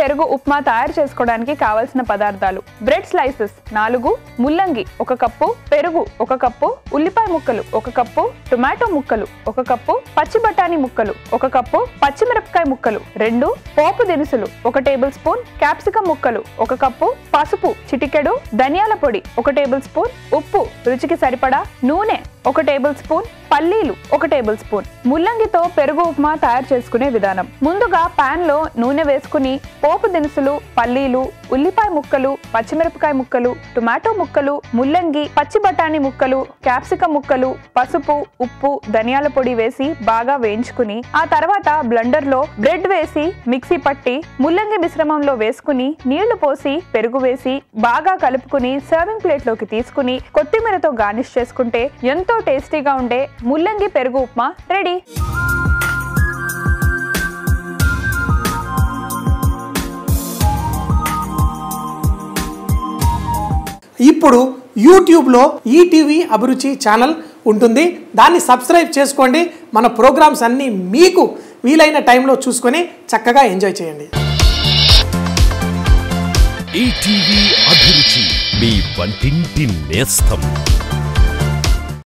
పెరుగు ఉప్మా తయారు చేసుకోవడానికి కావలసిన పదార్థాలు బ్రెడ్ స్లైసెస్ నాలుగు ముల్లంగి ఒక కప్పు పెరుగు ఒక కప్పు ఉల్లిపాయ ముక్కలు ఒక కప్పు టొమాటో ముక్కలు ఒక కప్పు పచ్చి బఠానీ ముక్కలు ఒక కప్పు పచ్చిమిరపకాయ ముక్కలు రెండు పోపు దినుసులు ఒక టేబుల్ స్పూన్ క్యాప్సికం ముక్కలు ఒక కప్పు పసుపు చిటికెడు ధనియాల పొడి ఒక టేబుల్ స్పూన్ ఉప్పు రుచికి సరిపడా నూనె ఒక టేబుల్ స్పూన్ పల్లీలు ఒక టేబుల్ స్పూన్ ముల్లంగితో పెరుగు ఉప్మా తయారు చేసుకునే విధానం ముందుగా పాన్ లో నూనె వేసుకుని పోపు దినుసులు పల్లీలు ఉల్లిపాయ ముక్కలు పచ్చిమిరపకాయ ముక్కలు టొమాటో ముక్కలు ముల్లంగి పచ్చి బఠానీ ముక్కలు క్యాప్సికం ముక్కలు పసుపు ఉప్పు ధనియాల పొడి వేసి బాగా వేయించుకుని ఆ తర్వాత బ్లెండర్ లో బ్రెడ్ వేసి మిక్సీ పట్టి ముల్లంగి మిశ్రమంలో వేసుకుని నీళ్లు పోసి పెరుగు వేసి బాగా కలుపుకుని సర్వింగ్ ప్లేట్ లోకి తీసుకుని కొత్తిమీరతో గార్నిష్ చేసుకుంటే ఎంతో టేస్టీగా ఉండే ముల్లంగి పెరుగు ఉప్మా రెడీ ఇప్పుడు యూట్యూబ్లో ఈటీవీ అభిరుచి ఛానల్ ఉంటుంది దాన్ని సబ్స్క్రైబ్ చేసుకోండి మన ప్రోగ్రామ్స్ అన్నీ మీకు వీలైన టైంలో చూసుకొని చక్కగా ఎంజాయ్ చేయండి ఈటీవీ అభిరుచి మీ వంటింటి నేస్తం